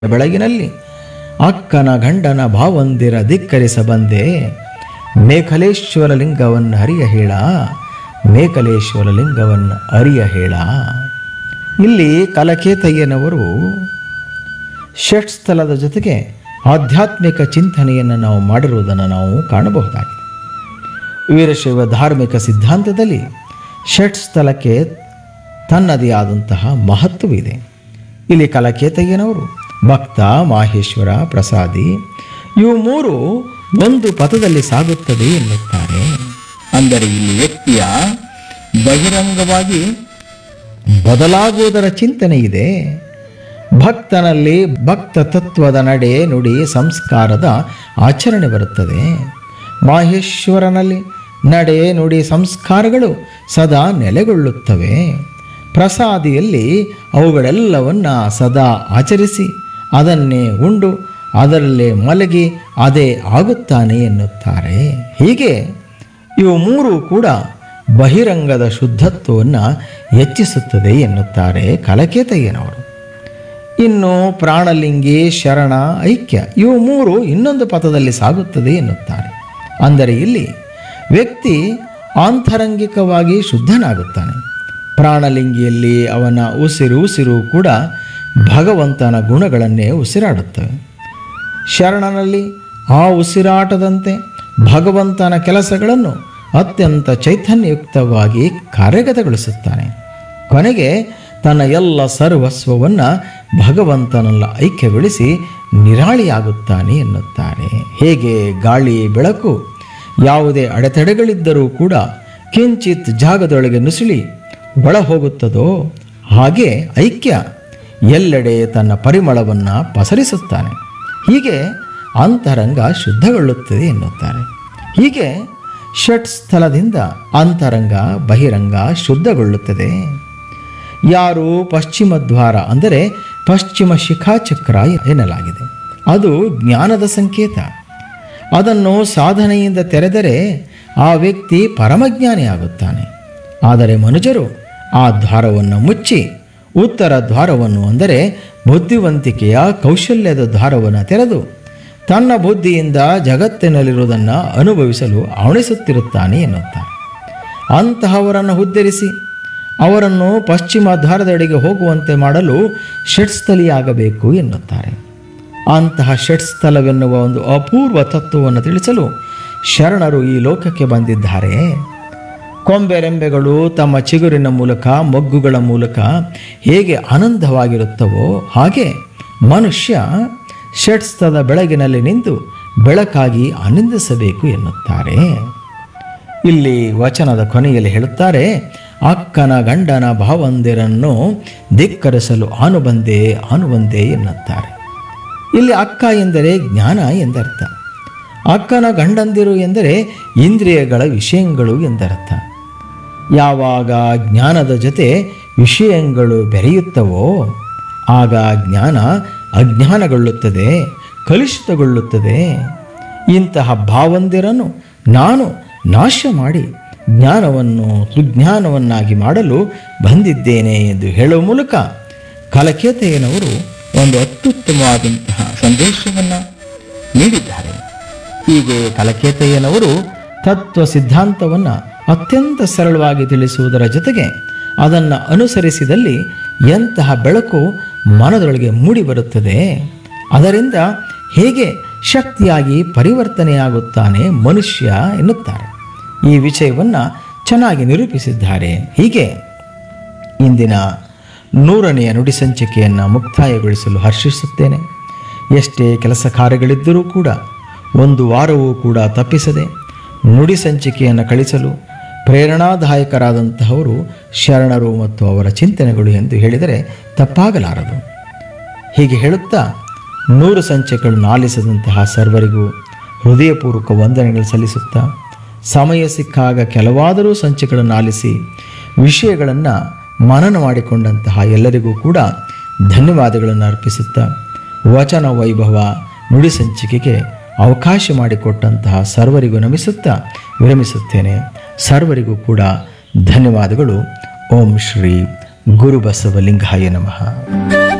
ಬೆಳಗಿನಲ್ಲಿ ಅಕ್ಕನ ಗಂಡನ ಭಾವಂದಿರ ಧಿಕ್ಕರಿಸ ಬಂದೆ ಮೇಖಲೇಶ್ವರ ಲಿಂಗವನ್ನು ಅರಿಯ ಹೇಳ ಮೇಖಲೇಶ್ವರ ಲಿಂಗವನ್ನು ಅರಿಯ ಹೇಳ ಇಲ್ಲಿ ಕಲಕೇತಯ್ಯನವರು ಷಟ್ಸ್ಥಲದ ಜೊತೆಗೆ ಆಧ್ಯಾತ್ಮಿಕ ಚಿಂತನೆಯನ್ನು ನಾವು ಮಾಡಿರುವುದನ್ನು ನಾವು ಕಾಣಬಹುದಾಗಿದೆ ವೀರಶೈವ ಧಾರ್ಮಿಕ ಸಿದ್ಧಾಂತದಲ್ಲಿ ಷಟ್ಸ್ಥಲಕ್ಕೆ ತನ್ನದೇ ಆದಂತಹ ಮಹತ್ವವಿದೆ ಇಲ್ಲಿ ಕಲಕೇತಯ್ಯನವರು ಭಕ್ತ ಮಾಹೇಶ್ವರ ಪ್ರಸಾದಿ ಇವು ಮೂರು ಒಂದು ಪಥದಲ್ಲಿ ಸಾಗುತ್ತದೆ ಎನ್ನುತ್ತಾರೆ ಅಂದರೆ ಇಲ್ಲಿ ವ್ಯಕ್ತಿಯ ಬಹಿರಂಗವಾಗಿ ಬದಲಾಗುವುದರ ಚಿಂತನೆ ಇದೆ ಭಕ್ತನಲ್ಲಿ ಭಕ್ತ ತತ್ವದ ನಡೆ ನುಡಿ ಸಂಸ್ಕಾರದ ಆಚರಣೆ ಬರುತ್ತದೆ ಮಾಹೇಶ್ವರನಲ್ಲಿ ನಡೆ ನುಡಿ ಸಂಸ್ಕಾರಗಳು ಸದಾ ನೆಲೆಗೊಳ್ಳುತ್ತವೆ ಪ್ರಸಾದಿಯಲ್ಲಿ ಅವುಗಳೆಲ್ಲವನ್ನ ಸದಾ ಆಚರಿಸಿ ಅದನ್ನೇ ಉಂಡು ಅದರಲ್ಲೇ ಮಲಗಿ ಅದೇ ಆಗುತ್ತಾನೆ ಎನ್ನುತ್ತಾರೆ ಹೀಗೆ ಇವು ಮೂರು ಕೂಡ ಬಹಿರಂಗದ ಶುದ್ಧತ್ವವನ್ನು ಹೆಚ್ಚಿಸುತ್ತದೆ ಎನ್ನುತ್ತಾರೆ ಕಲಕೇತಯ್ಯನವರು ಇನ್ನು ಪ್ರಾಣಲಿಂಗಿ ಶರಣ ಐಕ್ಯ ಇವು ಮೂರು ಇನ್ನೊಂದು ಪಥದಲ್ಲಿ ಸಾಗುತ್ತದೆ ಎನ್ನುತ್ತಾರೆ ಅಂದರೆ ಇಲ್ಲಿ ವ್ಯಕ್ತಿ ಆಂತರಂಗಿಕವಾಗಿ ಶುದ್ಧನಾಗುತ್ತಾನೆ ಪ್ರಾಣಲಿಂಗಿಯಲ್ಲಿ ಅವನ ಉಸಿರು ಉಸಿರು ಕೂಡ ಭಗವಂತನ ಗುಣಗಳನ್ನೇ ಉಸಿರಾಡುತ್ತವೆ ಶರಣನಲ್ಲಿ ಆ ಉಸಿರಾಟದಂತೆ ಭಗವಂತನ ಕೆಲಸಗಳನ್ನು ಅತ್ಯಂತ ಚೈತನ್ಯಯುಕ್ತವಾಗಿ ಕಾರ್ಯಗತಗೊಳಿಸುತ್ತಾನೆ ಕೊನೆಗೆ ತನ್ನ ಎಲ್ಲ ಸರ್ವಸ್ವವನ್ನು ಭಗವಂತನಲ್ಲ ಐಕ್ಯಗೊಳಿಸಿ ನಿರಾಳಿಯಾಗುತ್ತಾನೆ ಎನ್ನುತ್ತಾರೆ ಹೇಗೆ ಗಾಳಿ ಬೆಳಕು ಯಾವುದೇ ಅಡೆತಡೆಗಳಿದ್ದರೂ ಕೂಡ ಕಿಂಚಿತ್ ಜಾಗದೊಳಗೆ ನುಸುಳಿ ಒಳ ಹೋಗುತ್ತದೋ ಹಾಗೆ ಐಕ್ಯ ಎಲ್ಲೆಡೆ ತನ್ನ ಪರಿಮಳವನ್ನು ಪಸರಿಸುತ್ತಾನೆ ಹೀಗೆ ಅಂತರಂಗ ಶುದ್ಧಗೊಳ್ಳುತ್ತದೆ ಎನ್ನುತ್ತಾರೆ ಹೀಗೆ ಷಟ್ ಸ್ಥಳದಿಂದ ಅಂತರಂಗ ಬಹಿರಂಗ ಶುದ್ಧಗೊಳ್ಳುತ್ತದೆ ಯಾರು ಪಶ್ಚಿಮ ದ್ವಾರ ಅಂದರೆ ಪಶ್ಚಿಮ ಶಿಖಾಚಕ್ರ ಎನ್ನಲಾಗಿದೆ ಅದು ಜ್ಞಾನದ ಸಂಕೇತ ಅದನ್ನು ಸಾಧನೆಯಿಂದ ತೆರೆದರೆ ಆ ವ್ಯಕ್ತಿ ಪರಮಜ್ಞಾನಿಯಾಗುತ್ತಾನೆ ಆದರೆ ಮನುಜರು ಆ ದ್ವಾರವನ್ನು ಮುಚ್ಚಿ ಉತ್ತರ ದ್ವಾರವನ್ನು ಅಂದರೆ ಬುದ್ಧಿವಂತಿಕೆಯ ಕೌಶಲ್ಯದ ದ್ವಾರವನ್ನು ತೆರೆದು ತನ್ನ ಬುದ್ಧಿಯಿಂದ ಜಗತ್ತಿನಲ್ಲಿರುವುದನ್ನು ಅನುಭವಿಸಲು ಅವಣಿಸುತ್ತಿರುತ್ತಾನೆ ಎನ್ನುತ್ತಾರೆ ಅಂತಹವರನ್ನು ಉದ್ಧರಿಸಿ ಅವರನ್ನು ಪಶ್ಚಿಮ ದ್ವಾರದೆಡೆಗೆ ಹೋಗುವಂತೆ ಮಾಡಲು ಷಟ್ಸ್ಥಲಿಯಾಗಬೇಕು ಎನ್ನುತ್ತಾರೆ ಅಂತಹ ಷಟ್ಸ್ಥಲವೆನ್ನುವ ಒಂದು ಅಪೂರ್ವ ತತ್ವವನ್ನು ತಿಳಿಸಲು ಶರಣರು ಈ ಲೋಕಕ್ಕೆ ಬಂದಿದ್ದಾರೆ ಕೊಂಬೆರೆಂಬೆಗಳು ತಮ್ಮ ಚಿಗುರಿನ ಮೂಲಕ ಮೊಗ್ಗುಗಳ ಮೂಲಕ ಹೇಗೆ ಆನಂದವಾಗಿರುತ್ತವೋ ಹಾಗೆ ಮನುಷ್ಯ ಷಟ್ಸ್ಥದ ಬೆಳಗಿನಲ್ಲಿ ನಿಂತು ಬೆಳಕಾಗಿ ಆನಂದಿಸಬೇಕು ಎನ್ನುತ್ತಾರೆ ಇಲ್ಲಿ ವಚನದ ಕೊನೆಯಲ್ಲಿ ಹೇಳುತ್ತಾರೆ ಅಕ್ಕನ ಗಂಡನ ಭಾವಂದಿರನ್ನು ಧಿಕ್ಕರಿಸಲು ಆನುಬಂದೆ ಆನುಬಂದೆ ಎನ್ನುತ್ತಾರೆ ಇಲ್ಲಿ ಅಕ್ಕ ಎಂದರೆ ಜ್ಞಾನ ಎಂದರ್ಥ ಅಕ್ಕನ ಗಂಡಂದಿರು ಎಂದರೆ ಇಂದ್ರಿಯಗಳ ವಿಷಯಗಳು ಎಂದರ್ಥ ಯಾವಾಗ ಜ್ಞಾನದ ಜೊತೆ ವಿಷಯಗಳು ಬೆರೆಯುತ್ತವೋ ಆಗ ಜ್ಞಾನ ಅಜ್ಞಾನಗೊಳ್ಳುತ್ತದೆ ಕಲುಷಿತಗೊಳ್ಳುತ್ತದೆ ಇಂತಹ ಭಾವಂದಿರನ್ನು ನಾನು ನಾಶ ಮಾಡಿ ಜ್ಞಾನವನ್ನು ಸುಜ್ಞಾನವನ್ನಾಗಿ ಮಾಡಲು ಬಂದಿದ್ದೇನೆ ಎಂದು ಹೇಳುವ ಮೂಲಕ ಕಲಕೇತೆಯನವರು ಒಂದು ಅತ್ಯುತ್ತಮವಾದಂತಹ ಸಂದೇಶವನ್ನು ನೀಡಿದ್ದಾರೆ ಹೀಗೆ ಕಲಕೇತಯ್ಯನವರು ತತ್ವ ಸಿದ್ಧಾಂತವನ್ನು ಅತ್ಯಂತ ಸರಳವಾಗಿ ತಿಳಿಸುವುದರ ಜೊತೆಗೆ ಅದನ್ನು ಅನುಸರಿಸಿದಲ್ಲಿ ಎಂತಹ ಬೆಳಕು ಮನದೊಳಗೆ ಮೂಡಿ ಬರುತ್ತದೆ ಅದರಿಂದ ಹೇಗೆ ಶಕ್ತಿಯಾಗಿ ಪರಿವರ್ತನೆಯಾಗುತ್ತಾನೆ ಮನುಷ್ಯ ಎನ್ನುತ್ತಾರೆ ಈ ವಿಷಯವನ್ನು ಚೆನ್ನಾಗಿ ನಿರೂಪಿಸಿದ್ದಾರೆ ಹೀಗೆ ಇಂದಿನ ನೂರನೆಯ ನುಡಿ ಸಂಚಿಕೆಯನ್ನು ಮುಕ್ತಾಯಗೊಳಿಸಲು ಹರ್ಷಿಸುತ್ತೇನೆ ಎಷ್ಟೇ ಕೆಲಸ ಕಾರ್ಯಗಳಿದ್ದರೂ ಕೂಡ ಒಂದು ವಾರವೂ ಕೂಡ ತಪ್ಪಿಸದೆ ನುಡಿ ಸಂಚಿಕೆಯನ್ನು ಕಳಿಸಲು ಪ್ರೇರಣಾದಾಯಕರಾದಂತಹವರು ಶರಣರು ಮತ್ತು ಅವರ ಚಿಂತನೆಗಳು ಎಂದು ಹೇಳಿದರೆ ತಪ್ಪಾಗಲಾರದು ಹೀಗೆ ಹೇಳುತ್ತಾ ನೂರು ಸಂಚಿಕೆಗಳನ್ನು ಆಲಿಸಿದಂತಹ ಸರ್ವರಿಗೂ ಹೃದಯಪೂರ್ವಕ ವಂದನೆಗಳು ಸಲ್ಲಿಸುತ್ತಾ ಸಮಯ ಸಿಕ್ಕಾಗ ಕೆಲವಾದರೂ ಸಂಚಿಕೆಗಳನ್ನು ಆಲಿಸಿ ವಿಷಯಗಳನ್ನು ಮನನ ಮಾಡಿಕೊಂಡಂತಹ ಎಲ್ಲರಿಗೂ ಕೂಡ ಧನ್ಯವಾದಗಳನ್ನು ಅರ್ಪಿಸುತ್ತಾ ವಚನ ವೈಭವ ನುಡಿ ಸಂಚಿಕೆಗೆ ಅವಕಾಶ ಮಾಡಿಕೊಟ್ಟಂತಹ ಸರ್ವರಿಗೂ ನಮಿಸುತ್ತಾ ವಿರಮಿಸುತ್ತೇನೆ ಸರ್ವರಿಗೂ ಕೂಡ ಧನ್ಯವಾದಗಳು ಓಂ ಶ್ರೀ ಗುರುಬಸವಲಿಂಗಾಯ ನಮಃ